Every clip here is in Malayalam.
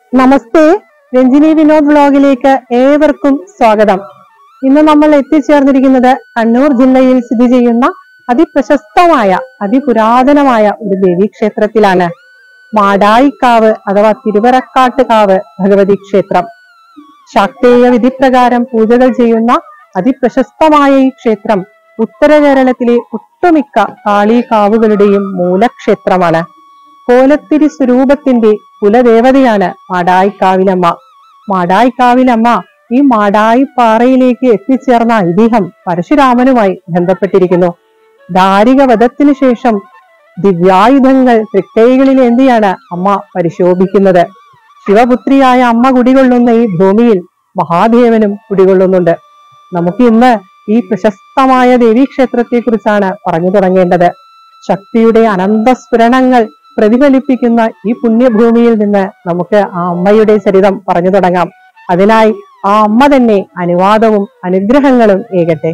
നമസ്തേ രഞ്ജിനി വിനോദ് വ്ലോഗിലേക്ക് ഏവർക്കും സ്വാഗതം ഇന്ന് നമ്മൾ എത്തിച്ചേർന്നിരിക്കുന്നത് കണ്ണൂർ ജില്ലയിൽ സ്ഥിതി ചെയ്യുന്ന അതിപ്രശസ്തമായ അതിപുരാതനമായ ഒരു ദേവീക്ഷേത്രത്തിലാണ് മാടായിക്കാവ് അഥവാ തിരുവരക്കാട്ടുകാവ് ഭഗവതി ക്ഷേത്രം ശാക്തേയ വിധിപ്രകാരം പൂജകൾ ചെയ്യുന്ന അതിപ്രശസ്തമായ ഈ ക്ഷേത്രം ഉത്തര കേരളത്തിലെ ഒട്ടുമിക്ക കാളീകാവുകളുടെയും മൂലക്ഷേത്രമാണ് കോലത്തിരി സ്വരൂപത്തിന്റെ കുലദേവതയാണ് മാടായിക്കാവിലമ്മ മാടായിക്കാവിലമ്മ ഈ മാടായി പാറയിലേക്ക് എത്തിച്ചേർന്ന ഐതിഹ്യം പരശുരാമനുമായി ബന്ധപ്പെട്ടിരിക്കുന്നു ദാരിക വധത്തിനു ശേഷം ദിവ്യായുധങ്ങൾ തൃക്കൈകളിൽ എന്തിയാണ് അമ്മ പരിശോഭിക്കുന്നത് ശിവപുത്രിയായ അമ്മ കുടികൊള്ളുന്ന ഈ ഭൂമിയിൽ മഹാദേവനും കുടികൊള്ളുന്നുണ്ട് നമുക്ക് ഇന്ന് ഈ പ്രശസ്തമായ ദേവീക്ഷേത്രത്തെ കുറിച്ചാണ് പറഞ്ഞു തുടങ്ങേണ്ടത് ശക്തിയുടെ അനന്തസ്ഫുരണങ്ങൾ പ്രതിഫലിപ്പിക്കുന്ന ഈ പുണ്യഭൂമിയിൽ നിന്ന് നമുക്ക് ആ അമ്മയുടെ ചരിതം പറഞ്ഞു തുടങ്ങാം അതിനായി ആ അമ്മ തന്നെ അനുവാദവും അനുഗ്രഹങ്ങളും ഏകട്ടെ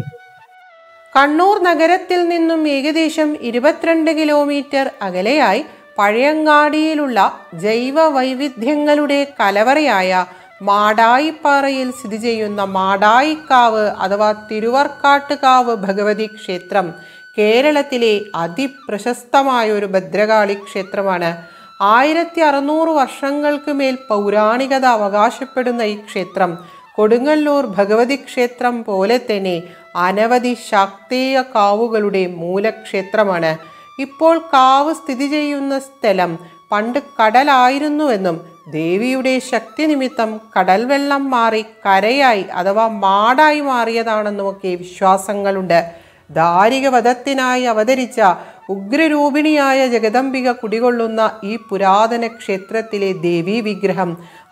കണ്ണൂർ നഗരത്തിൽ നിന്നും ഏകദേശം ഇരുപത്തിരണ്ട് കിലോമീറ്റർ അകലെയായി പഴയങ്ങാടിയിലുള്ള ജൈവ വൈവിധ്യങ്ങളുടെ കലവറയായ മാടായിപ്പാറയിൽ സ്ഥിതി ചെയ്യുന്ന മാടായിക്കാവ് അഥവാ തിരുവർക്കാട്ടുകാവ് ഭഗവതി ക്ഷേത്രം കേരളത്തിലെ അതിപ്രശസ്തമായ ഒരു ഭദ്രകാളി ക്ഷേത്രമാണ് ആയിരത്തി അറുന്നൂറ് വർഷങ്ങൾക്ക് മേൽ പൗരാണികത അവകാശപ്പെടുന്ന ഈ ക്ഷേത്രം കൊടുങ്ങല്ലൂർ ഭഗവതി ക്ഷേത്രം പോലെ തന്നെ അനവധി ശാക്തേയ കാവുകളുടെ മൂലക്ഷേത്രമാണ് ഇപ്പോൾ കാവ് സ്ഥിതി ചെയ്യുന്ന സ്ഥലം പണ്ട് കടലായിരുന്നുവെന്നും ദേവിയുടെ ശക്തി നിമിത്തം കടൽ വെള്ളം മാറി കരയായി അഥവാ മാടായി മാറിയതാണെന്നുമൊക്കെ വിശ്വാസങ്ങളുണ്ട് ദാരികവധത്തിനായി അവതരിച്ച ഉഗ്രരൂപിണിയായ ജഗദംബിക കുടികൊള്ളുന്ന ഈ പുരാതന ക്ഷേത്രത്തിലെ ദേവീ വിഗ്രഹം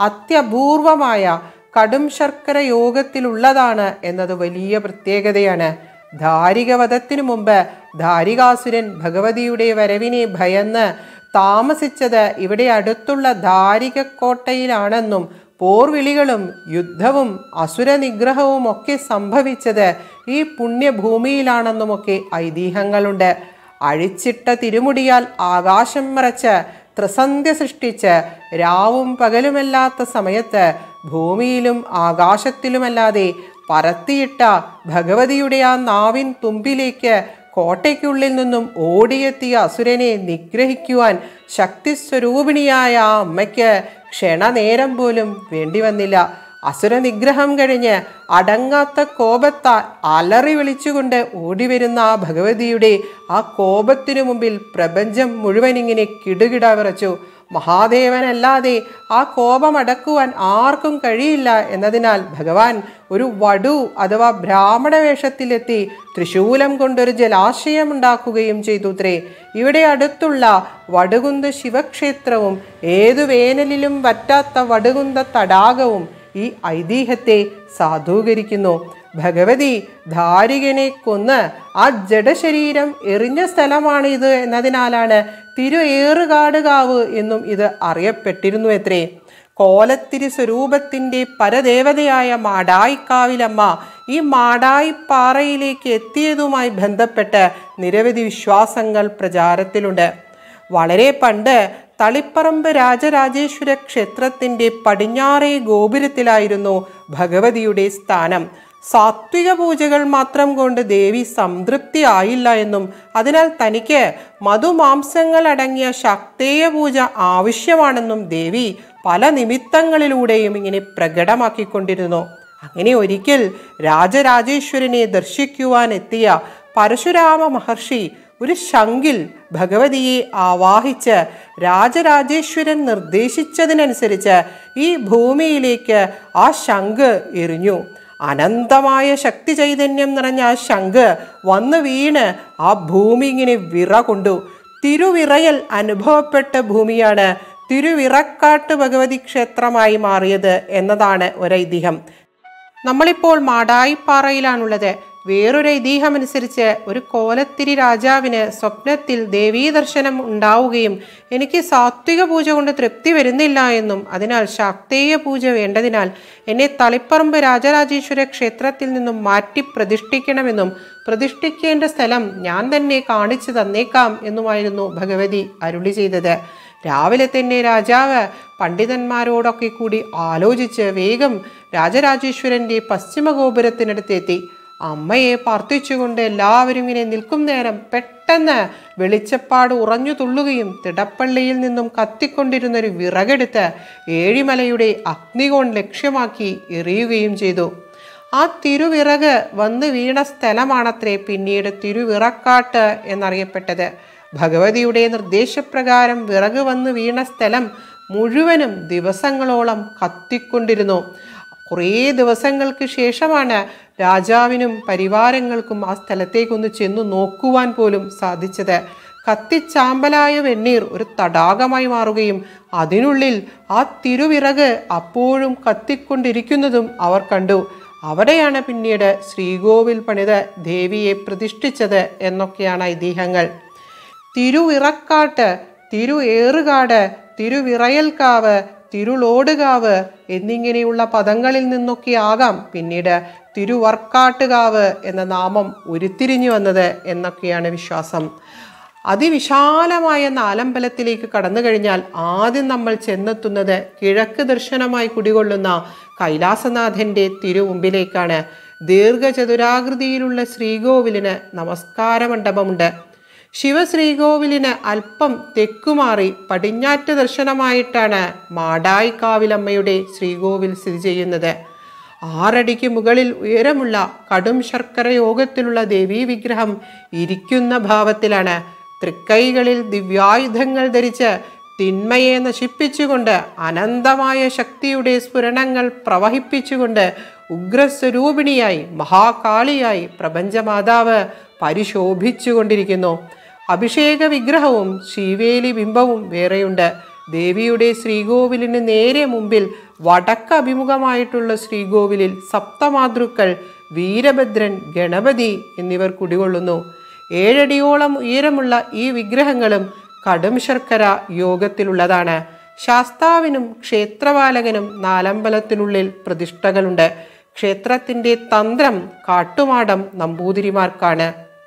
അത്യപൂർവമായ കടും ശർക്കര യോഗത്തിലുള്ളതാണ് എന്നത് വലിയ പ്രത്യേകതയാണ് ധാരികവധത്തിനു മുമ്പ് ധാരികാസുരൻ ഭഗവതിയുടെ വരവിനെ ഭയന്ന് താമസിച്ചത് ഇവിടെ അടുത്തുള്ള ധാരികക്കോട്ടയിലാണെന്നും പോർവിളികളും യുദ്ധവും അസുരനിഗ്രഹവും ഒക്കെ സംഭവിച്ചത് ഈ പുണ്യഭൂമിയിലാണെന്നുമൊക്കെ ഐതിഹ്യങ്ങളുണ്ട് അഴിച്ചിട്ട തിരുമുടിയാൽ ആകാശം മറച്ച് ത്രിസന്ധ്യ സൃഷ്ടിച്ച് രാവും പകലുമല്ലാത്ത സമയത്ത് ഭൂമിയിലും ആകാശത്തിലുമല്ലാതെ പരത്തിയിട്ട ഭഗവതിയുടെ ആ നാവിൻ തുമ്പിലേക്ക് കോട്ടയ്ക്കുള്ളിൽ നിന്നും ഓടിയെത്തിയ അസുരനെ നിഗ്രഹിക്കുവാൻ ശക്തിസ്വരൂപിണിയായ ആ അമ്മയ്ക്ക് ക്ഷണനേരം പോലും വേണ്ടി വന്നില്ല അസുര നിഗ്രഹം കഴിഞ്ഞ് അടങ്ങാത്ത കോപത്താൽ അലറി വിളിച്ചുകൊണ്ട് ഓടിവരുന്ന ആ ഭഗവതിയുടെ ആ കോപത്തിനു മുമ്പിൽ പ്രപഞ്ചം മുഴുവൻ ഇങ്ങനെ കിടുകിട വിറച്ചു മഹാദേവനല്ലാതെ ആ കോപം അടക്കുവാൻ ആർക്കും കഴിയില്ല എന്നതിനാൽ ഭഗവാൻ ഒരു വടു അഥവാ ബ്രാഹ്മണ വേഷത്തിലെത്തി തൃശൂലം കൊണ്ടൊരു ജലാശയം ഉണ്ടാക്കുകയും ചെയ്തു ത്രേ ഇവിടെ അടുത്തുള്ള വടുകുന്ത ശിവക്ഷേത്രവും ഏതു വേനലിലും വറ്റാത്ത വടുകുന്ത തടാകവും ഈ ഐതിഹ്യത്തെ സാധൂകരിക്കുന്നു ഭഗവതി ധാരികനെ കൊന്ന് ആ ജഡശരീരം എറിഞ്ഞ സ്ഥലമാണിത് എന്നതിനാലാണ് തിരു ഏറുകാടുകാവ് എന്നും ഇത് അറിയപ്പെട്ടിരുന്നു എത്രേ കോലത്തിരി സ്വരൂപത്തിൻ്റെ പരദേവതയായ മാടായിക്കാവിലമ്മ ഈ മാടായിപ്പാറയിലേക്ക് എത്തിയതുമായി ബന്ധപ്പെട്ട് നിരവധി വിശ്വാസങ്ങൾ പ്രചാരത്തിലുണ്ട് വളരെ പണ്ട് തളിപ്പറമ്പ് രാജരാജേശ്വര ക്ഷേത്രത്തിൻ്റെ പടിഞ്ഞാറേ ഗോപുരത്തിലായിരുന്നു ഭഗവതിയുടെ സ്ഥാനം സാത്വിക പൂജകൾ മാത്രം കൊണ്ട് ദേവി സംതൃപ്തി ആയില്ല എന്നും അതിനാൽ തനിക്ക് മധുമാംസങ്ങൾ അടങ്ങിയ ശക്തേയ പൂജ ആവശ്യമാണെന്നും ദേവി പല നിമിത്തങ്ങളിലൂടെയും ഇങ്ങനെ പ്രകടമാക്കിക്കൊണ്ടിരുന്നു അങ്ങനെ ഒരിക്കൽ രാജരാജേശ്വരനെ ദർശിക്കുവാൻ എത്തിയ പരശുരാമ മഹർഷി ഒരു ശങ്കിൽ ഭഗവതിയെ ആവാഹിച്ച് രാജരാജേശ്വരൻ നിർദ്ദേശിച്ചതിനനുസരിച്ച് ഈ ഭൂമിയിലേക്ക് ആ ശംഖ് എറിഞ്ഞു അനന്തമായ ശക്തി ചൈതന്യം നിറഞ്ഞ ആ ശംഖ് വന്നു വീണ് ആ ഭൂമി ഇങ്ങനെ വിറ കൊണ്ടു തിരുവിറയൽ അനുഭവപ്പെട്ട ഭൂമിയാണ് തിരുവിറക്കാട്ട് ഭഗവതി ക്ഷേത്രമായി മാറിയത് എന്നതാണ് ഒരൈതിഹ്യം നമ്മളിപ്പോൾ മാടായിപ്പാറയിലാണുള്ളത് വേറൊരു ഐതിഹ്യം അനുസരിച്ച് ഒരു കോലത്തിരി രാജാവിന് സ്വപ്നത്തിൽ ദേവീ ദർശനം ഉണ്ടാവുകയും എനിക്ക് സാത്വിക പൂജ കൊണ്ട് തൃപ്തി വരുന്നില്ല എന്നും അതിനാൽ ശാക്തേയ പൂജ വേണ്ടതിനാൽ എന്നെ തളിപ്പറമ്പ് രാജരാജേശ്വര ക്ഷേത്രത്തിൽ നിന്നും മാറ്റി പ്രതിഷ്ഠിക്കണമെന്നും പ്രതിഷ്ഠിക്കേണ്ട സ്ഥലം ഞാൻ തന്നെ കാണിച്ചു തന്നേക്കാം എന്നുമായിരുന്നു ഭഗവതി അരുളി ചെയ്തത് രാവിലെ തന്നെ രാജാവ് പണ്ഡിതന്മാരോടൊക്കെ കൂടി ആലോചിച്ച് വേഗം രാജരാജേശ്വരന്റെ പശ്ചിമ ഗോപുരത്തിനടുത്തെത്തി അമ്മയെ പ്രാർത്ഥിച്ചുകൊണ്ട് എല്ലാവരും ഇങ്ങനെ നിൽക്കും നേരം പെട്ടെന്ന് വെളിച്ചപ്പാട് ഉറഞ്ഞു തുള്ളുകയും തിടപ്പള്ളിയിൽ നിന്നും കത്തിക്കൊണ്ടിരുന്നൊരു വിറകെടുത്ത് ഏഴിമലയുടെ അഗ്നികോൺ ലക്ഷ്യമാക്കി എറിയുകയും ചെയ്തു ആ തിരുവിറക് വന്ന് വീണ സ്ഥലമാണത്രേ പിന്നീട് തിരുവിറക്കാട്ട് എന്നറിയപ്പെട്ടത് ഭഗവതിയുടെ നിർദ്ദേശപ്രകാരം വിറക് വന്ന് വീണ സ്ഥലം മുഴുവനും ദിവസങ്ങളോളം കത്തിക്കൊണ്ടിരുന്നു കുറേ ദിവസങ്ങൾക്ക് ശേഷമാണ് രാജാവിനും പരിവാരങ്ങൾക്കും ആ സ്ഥലത്തേക്കൊന്ന് ചെന്നു നോക്കുവാൻ പോലും സാധിച്ചത് കത്തിച്ചാമ്പലായ വെണ്ണീർ ഒരു തടാകമായി മാറുകയും അതിനുള്ളിൽ ആ തിരുവിറക് അപ്പോഴും കത്തിക്കൊണ്ടിരിക്കുന്നതും അവർ കണ്ടു അവിടെയാണ് പിന്നീട് ശ്രീകോവിൽ പണിത് ദേവിയെ പ്രതിഷ്ഠിച്ചത് എന്നൊക്കെയാണ് ഐതിഹ്യങ്ങൾ തിരുവിറക്കാട്ട് തിരു ഏറുകാട് തിരുവിറയൽക്കാവ് തിരുളോടുകാവ് എന്നിങ്ങനെയുള്ള പദങ്ങളിൽ നിന്നൊക്കെ ആകാം പിന്നീട് തിരുവർക്കാട്ടുകാവ് എന്ന നാമം ഉരുത്തിരിഞ്ഞു വന്നത് എന്നൊക്കെയാണ് വിശ്വാസം അതിവിശാലമായ നാലമ്പലത്തിലേക്ക് കടന്നു കഴിഞ്ഞാൽ ആദ്യം നമ്മൾ ചെന്നെത്തുന്നത് കിഴക്ക് ദർശനമായി കുടികൊള്ളുന്ന കൈലാസനാഥന്റെ തിരുമുമ്പിലേക്കാണ് ദീർഘചതുരാകൃതിയിലുള്ള ശ്രീകോവിലിന് നമസ്കാര മണ്ഡപമുണ്ട് ശിവശ്രീകോവിലിന് അല്പം തെക്കുമാറി പടിഞ്ഞാറ്റ് ദർശനമായിട്ടാണ് മാടായിക്കാവിലമ്മയുടെ ശ്രീകോവിൽ സ്ഥിതി ചെയ്യുന്നത് ആറടിക്ക് മുകളിൽ ഉയരമുള്ള കടും ശർക്കര യോഗത്തിലുള്ള ദേവീ വിഗ്രഹം ഇരിക്കുന്ന ഭാവത്തിലാണ് തൃക്കൈകളിൽ ദിവ്യായുധങ്ങൾ ധരിച്ച് തിന്മയെ നശിപ്പിച്ചുകൊണ്ട് അനന്തമായ ശക്തിയുടെ സ്ഫുരണങ്ങൾ പ്രവഹിപ്പിച്ചുകൊണ്ട് ഉഗ്രസ്വരൂപിണിയായി മഹാകാളിയായി പ്രപഞ്ചമാതാവ് പരിശോഭിച്ചുകൊണ്ടിരിക്കുന്നു അഭിഷേക വിഗ്രഹവും ശിവേലി ബിംബവും വേറെയുണ്ട് ദേവിയുടെ ശ്രീകോവിലിന് നേരെ മുമ്പിൽ വടക്ക് അഭിമുഖമായിട്ടുള്ള ശ്രീകോവിലിൽ സപ്തമാതൃക്കൾ വീരഭദ്രൻ ഗണപതി എന്നിവർ കുടികൊള്ളുന്നു ഏഴടിയോളം ഉയരമുള്ള ഈ വിഗ്രഹങ്ങളും കടും ശർക്കര യോഗത്തിലുള്ളതാണ് ശാസ്താവിനും ക്ഷേത്രപാലകനും നാലമ്പലത്തിനുള്ളിൽ പ്രതിഷ്ഠകളുണ്ട് ക്ഷേത്രത്തിന്റെ തന്ത്രം കാട്ടുമാടം നമ്പൂതിരിമാർക്കാണ്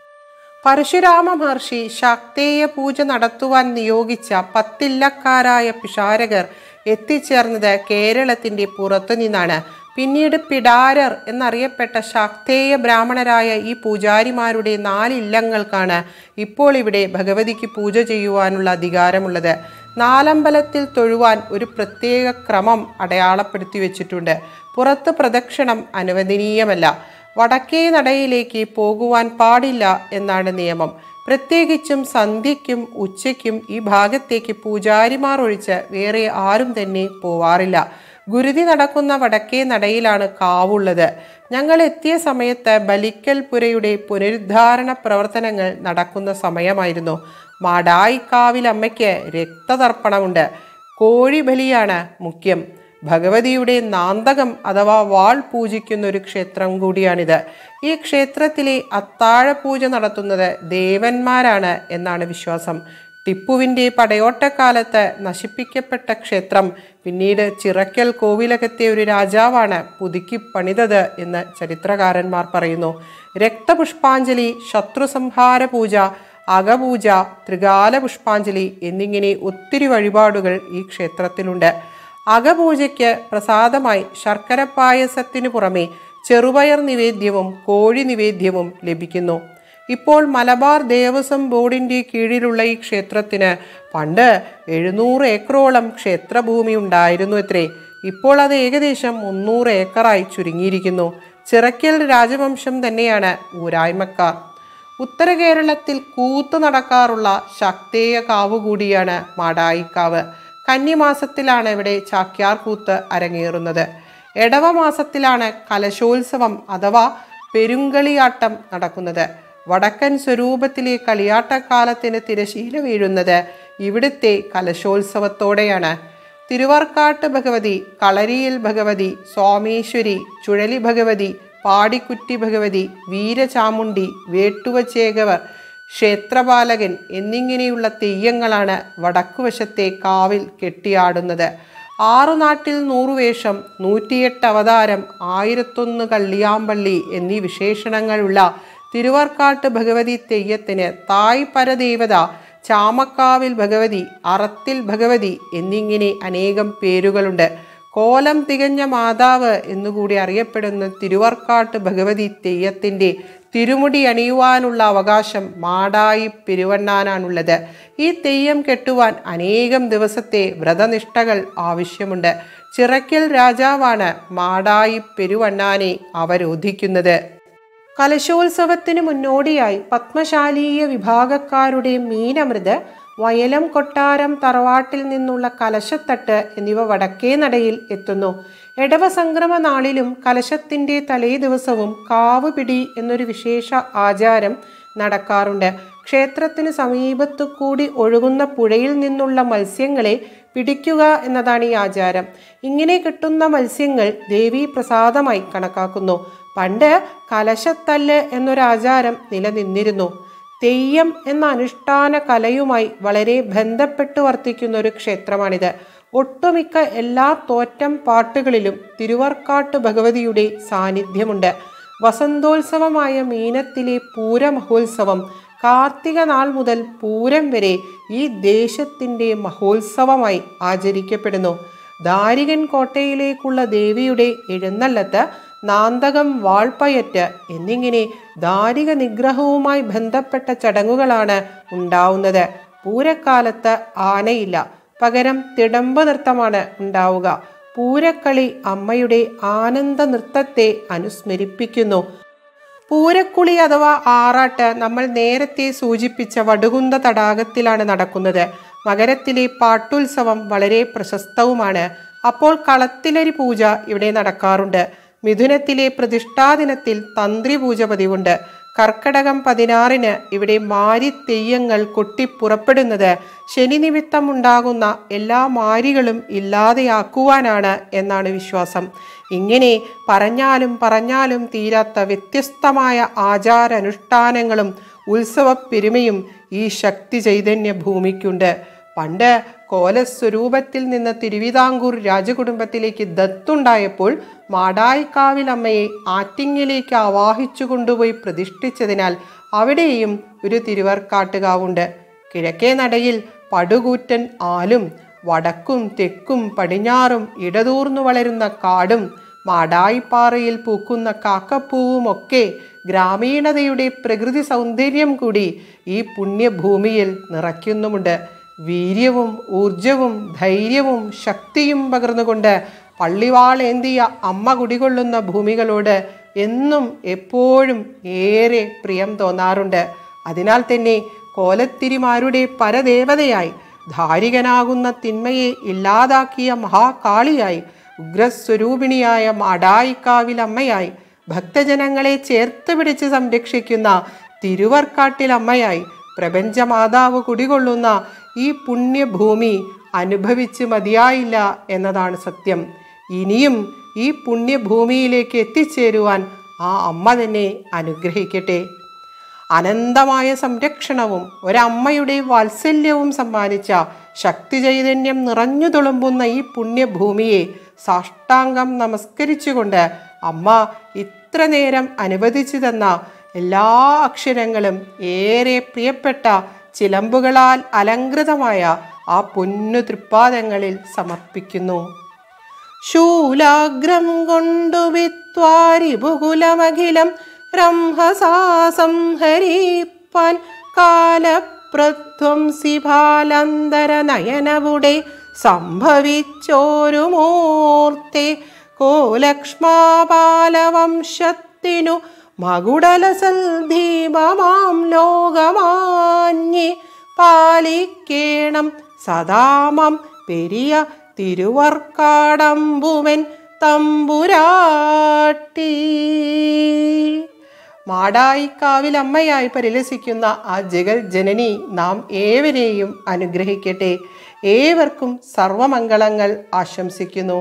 പരശുരാമ മഹർഷി ശാക്തേയ പൂജ നടത്തുവാൻ നിയോഗിച്ച പത്തില്ലക്കാരായ പിഷാരകർ എത്തിച്ചേർന്നത് കേരളത്തിന്റെ പുറത്തു നിന്നാണ് പിന്നീട് പിടാരർ എന്നറിയപ്പെട്ട ശാക്തേയ ബ്രാഹ്മണരായ ഈ പൂജാരിമാരുടെ നാലില്ലങ്ങൾക്കാണ് ഇപ്പോൾ ഇവിടെ ഭഗവതിക്ക് പൂജ ചെയ്യുവാനുള്ള അധികാരമുള്ളത് നാലമ്പലത്തിൽ തൊഴുവാൻ ഒരു പ്രത്യേക ക്രമം അടയാളപ്പെടുത്തി വെച്ചിട്ടുണ്ട് പുറത്ത് പ്രദക്ഷിണം അനുവദനീയമല്ല വടക്കേ നടയിലേക്ക് പോകുവാൻ പാടില്ല എന്നാണ് നിയമം പ്രത്യേകിച്ചും സന്ധ്യയ്ക്കും ഉച്ചയ്ക്കും ഈ ഭാഗത്തേക്ക് പൂജാരിമാർ ഒഴിച്ച് വേറെ ആരും തന്നെ പോവാറില്ല ഗുരുതി നടക്കുന്ന വടക്കേ നടയിലാണ് കാവുള്ളത് ഞങ്ങൾ എത്തിയ സമയത്ത് ബലിക്കൽ പുരയുടെ പുനരുദ്ധാരണ പ്രവർത്തനങ്ങൾ നടക്കുന്ന സമയമായിരുന്നു മാടായിക്കാവിലമ്മയ്ക്ക് രക്തതർപ്പണമുണ്ട് കോഴി ബലിയാണ് മുഖ്യം ഭഗവതിയുടെ നാന്തകം അഥവാ വാൾ പൂജിക്കുന്ന ഒരു ക്ഷേത്രം കൂടിയാണിത് ഈ ക്ഷേത്രത്തിലെ അത്താഴ പൂജ നടത്തുന്നത് ദേവന്മാരാണ് എന്നാണ് വിശ്വാസം ടിപ്പുവിൻ്റെ പടയോട്ടക്കാലത്ത് നശിപ്പിക്കപ്പെട്ട ക്ഷേത്രം പിന്നീട് ചിറക്കൽ കോവിലകത്തെ ഒരു രാജാവാണ് പുതുക്കി പണിതത് എന്ന് ചരിത്രകാരന്മാർ പറയുന്നു രക്തപുഷ്പാഞ്ജലി ശത്രുസംഹാര പൂജ അകപൂജ ത്രികാല പുഷ്പാഞ്ജലി എന്നിങ്ങനെ ഒത്തിരി വഴിപാടുകൾ ഈ ക്ഷേത്രത്തിലുണ്ട് അകപൂജയ്ക്ക് പ്രസാദമായി ശർക്കര പായസത്തിനു പുറമെ ചെറുപയർ നിവേദ്യവും കോഴി നിവേദ്യവും ലഭിക്കുന്നു ഇപ്പോൾ മലബാർ ദേവസ്വം ബോർഡിൻ്റെ കീഴിലുള്ള ഈ ക്ഷേത്രത്തിന് പണ്ട് എഴുന്നൂറ് ഏക്കറോളം ക്ഷേത്രഭൂമി ഉണ്ടായിരുന്നു അത്രേ ഇപ്പോൾ അത് ഏകദേശം മുന്നൂറ് ഏക്കറായി ചുരുങ്ങിയിരിക്കുന്നു ചിറക്കൽ രാജവംശം തന്നെയാണ് ഊരായ്മക്കാർ ഉത്തര കേരളത്തിൽ കൂത്തു നടക്കാറുള്ള ശക്തേയ കാവ് കൂടിയാണ് മാടായിക്കാവ് കന്നിമാസത്തിലാണ് ഇവിടെ ചാക്യാർ കൂത്ത് അരങ്ങേറുന്നത് എടവ മാസത്തിലാണ് കലശോത്സവം അഥവാ പെരുങ്കളിയാട്ടം നടക്കുന്നത് വടക്കൻ സ്വരൂപത്തിലെ കളിയാട്ടക്കാലത്തിന് തിരശീല വീഴുന്നത് ഇവിടുത്തെ കലശോത്സവത്തോടെയാണ് തിരുവർക്കാട്ട് ഭഗവതി കളരിയിൽ ഭഗവതി സോമേശ്വരി ചുഴലി ഭഗവതി പാടിക്കുറ്റി ഭഗവതി വീരചാമുണ്ടി വേട്ടുവച്ചേകവർ ക്ഷേത്രപാലകൻ എന്നിങ്ങനെയുള്ള തെയ്യങ്ങളാണ് വടക്കുവശത്തെ കാവിൽ കെട്ടിയാടുന്നത് ആറുനാട്ടിൽ നൂറുവേഷം നൂറ്റിയെട്ട് അവതാരം ആയിരത്തൊന്ന് കള്ളിയാമ്പള്ളി എന്നീ വിശേഷണങ്ങളുള്ള തിരുവർക്കാട്ട് ഭഗവതി തെയ്യത്തിന് തായ് പരദേവത ചാമക്കാവിൽ ഭഗവതി അറത്തിൽ ഭഗവതി എന്നിങ്ങനെ അനേകം പേരുകളുണ്ട് കോലം തികഞ്ഞ മാതാവ് എന്നുകൂടി അറിയപ്പെടുന്ന തിരുവർക്കാട്ട് ഭഗവതി തെയ്യത്തിൻ്റെ തിരുമുടി അണിയുവാനുള്ള അവകാശം മാടായി പെരുവണ്ണാനാണുള്ളത് ഈ തെയ്യം കെട്ടുവാൻ അനേകം ദിവസത്തെ വ്രതനിഷ്ഠകൾ ആവശ്യമുണ്ട് ചിറക്കൽ രാജാവാണ് മാടായി പെരുവണ്ണാനെ അവരോധിക്കുന്നത് കലശോത്സവത്തിന് മുന്നോടിയായി പത്മശാലീയ വിഭാഗക്കാരുടെ മീനമൃത് വയലം കൊട്ടാരം തറവാട്ടിൽ നിന്നുള്ള കലശത്തട്ട് എന്നിവ വടക്കേ നടയിൽ എത്തുന്നു എടവ സംക്രമ നാളിലും കലശത്തിൻ്റെ തലേ ദിവസവും കാവ് പിടി എന്നൊരു വിശേഷ ആചാരം നടക്കാറുണ്ട് ക്ഷേത്രത്തിന് സമീപത്തു കൂടി ഒഴുകുന്ന പുഴയിൽ നിന്നുള്ള മത്സ്യങ്ങളെ പിടിക്കുക എന്നതാണ് ഈ ആചാരം ഇങ്ങനെ കിട്ടുന്ന മത്സ്യങ്ങൾ ദേവീ പ്രസാദമായി കണക്കാക്കുന്നു പണ്ട് കലശത്തല്ല് എന്നൊരാചാരം നിലനിന്നിരുന്നു തെയ്യം എന്ന അനുഷ്ഠാന കലയുമായി വളരെ ബന്ധപ്പെട്ട് വർത്തിക്കുന്ന ഒരു ക്ഷേത്രമാണിത് ഒട്ടുമിക്ക എല്ലാ തോറ്റം പാട്ടുകളിലും തിരുവർക്കാട്ട് ഭഗവതിയുടെ സാന്നിധ്യമുണ്ട് വസന്തോത്സവമായ മീനത്തിലെ പൂരമഹോത്സവം കാർത്തിക നാൾ മുതൽ പൂരം വരെ ഈ ദേശത്തിൻ്റെ മഹോത്സവമായി ആചരിക്കപ്പെടുന്നു ദാരികൻ കോട്ടയിലേക്കുള്ള ദേവിയുടെ എഴുന്നള്ളത്ത് നാന്തകം വാൾപ്പയറ്റ് എന്നിങ്ങനെ ദാരിക നിഗ്രഹവുമായി ബന്ധപ്പെട്ട ചടങ്ങുകളാണ് ഉണ്ടാവുന്നത് പൂരക്കാലത്ത് ആനയില്ല പകരം തിടമ്പ് നൃത്തമാണ് ഉണ്ടാവുക പൂരക്കളി അമ്മയുടെ ആനന്ദ നൃത്തത്തെ അനുസ്മരിപ്പിക്കുന്നു പൂരക്കുളി അഥവാ ആറാട്ട് നമ്മൾ നേരത്തെ സൂചിപ്പിച്ച വടുകുന്ത തടാകത്തിലാണ് നടക്കുന്നത് മകരത്തിലെ പാട്ടുത്സവം വളരെ പ്രശസ്തവുമാണ് അപ്പോൾ കളത്തിലരി പൂജ ഇവിടെ നടക്കാറുണ്ട് മിഥുനത്തിലെ പ്രതിഷ്ഠാദിനത്തിൽ തന്ത്രി പൂജ പതിവുണ്ട് കർക്കടകം പതിനാറിന് ഇവിടെ മാരി തെയ്യങ്ങൾ കൊട്ടിപ്പുറപ്പെടുന്നത് ശനി നിമിത്തം ഉണ്ടാകുന്ന എല്ലാ മാരികളും ഇല്ലാതെയാക്കുവാനാണ് എന്നാണ് വിശ്വാസം ഇങ്ങനെ പറഞ്ഞാലും പറഞ്ഞാലും തീരാത്ത വ്യത്യസ്തമായ ആചാരാനുഷ്ഠാനങ്ങളും ഉത്സവ പെരുമയും ഈ ശക്തി ചൈതന്യ ഭൂമിക്കുണ്ട് പണ്ട് കോലസ്വരൂപത്തിൽ നിന്ന് തിരുവിതാംകൂർ രാജകുടുംബത്തിലേക്ക് ദത്തുണ്ടായപ്പോൾ മാടായിക്കാവിൽ അമ്മയെ ആറ്റിങ്ങിലേക്ക് ആവാഹിച്ചു കൊണ്ടുപോയി പ്രതിഷ്ഠിച്ചതിനാൽ അവിടെയും ഒരു തിരുവർക്കാട്ടുകാവുണ്ട് കിഴക്കേ നടയിൽ പടുകൂറ്റൻ ആലും വടക്കും തെക്കും പടിഞ്ഞാറും ഇടതൂർന്നു വളരുന്ന കാടും മാടായിപ്പാറയിൽ പൂക്കുന്ന കാക്കപ്പൂവുമൊക്കെ ഗ്രാമീണതയുടെ പ്രകൃതി സൗന്ദര്യം കൂടി ഈ പുണ്യഭൂമിയിൽ നിറയ്ക്കുന്നുമുണ്ട് വീര്യവും ഊർജവും ധൈര്യവും ശക്തിയും പകർന്നുകൊണ്ട് പള്ളിവാളേന്തിയ അമ്മ കുടികൊള്ളുന്ന ഭൂമികളോട് എന്നും എപ്പോഴും ഏറെ പ്രിയം തോന്നാറുണ്ട് അതിനാൽ തന്നെ കോലത്തിരിമാരുടെ പരദേവതയായി ധാരികനാകുന്ന തിന്മയെ ഇല്ലാതാക്കിയ മഹാകാളിയായി ഉഗ്രസ്വരൂപിണിയായ മാടായിക്കാവിലമ്മയായി ഭക്തജനങ്ങളെ ചേർത്ത് പിടിച്ച് സംരക്ഷിക്കുന്ന തിരുവർക്കാട്ടിലമ്മയായി പ്രപഞ്ചമാതാവ് കുടികൊള്ളുന്ന ഈ പുണ്യഭൂമി അനുഭവിച്ച് മതിയായില്ല എന്നതാണ് സത്യം ഇനിയും ഈ പുണ്യഭൂമിയിലേക്ക് എത്തിച്ചേരുവാൻ ആ അമ്മ തന്നെ അനുഗ്രഹിക്കട്ടെ അനന്തമായ സംരക്ഷണവും ഒരമ്മയുടെ വാത്സല്യവും സമ്മാനിച്ച ശക്തി ചൈതന്യം നിറഞ്ഞു തുളുമ്പുന്ന ഈ പുണ്യഭൂമിയെ സാഷ്ടാംഗം നമസ്കരിച്ചുകൊണ്ട് അമ്മ ഇത്ര നേരം അനുവദിച്ചു തന്ന എല്ലാ അക്ഷരങ്ങളും ഏറെ പ്രിയപ്പെട്ട ചിലമ്പുകളാൽ അലങ്കൃതമായ ആ പൊന്നു തൃപ്പാദങ്ങളിൽ സമർപ്പിക്കുന്നു ശൂലാഗ്രം കൊണ്ടു വിത്വാരി ബഹുലമഖിലം രംഹസാ സംഹരിപ്പാൻ കാലപ്രധ്വംസി ബാലന്തര നയനവുടെ സംഭവിച്ചോരു മൂർത്തെ കോലക്ഷ്മാപാലവംശത്തിനു മകുടലസൽ ധീമമാം ലോകമാന്യേ പാലിക്കേണം സദാമം പെരിയ തിരുവർക്കാടമ്പുവൻ തമ്പുരാട്ടി മാടായിക്കാവിലമ്മയായി പരിലസിക്കുന്ന ആ ജഗൽ ജനനി നാം ഏവരെയും അനുഗ്രഹിക്കട്ടെ ഏവർക്കും സർവമംഗളങ്ങൾ ആശംസിക്കുന്നു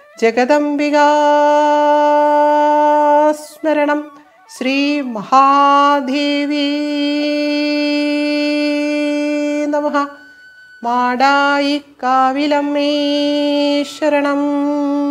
ജഗദംബികാസ്മരണം ശ്രീ മഹാദേവി നമഃ മാടായിക്കാവിലമ്മേ ശരണം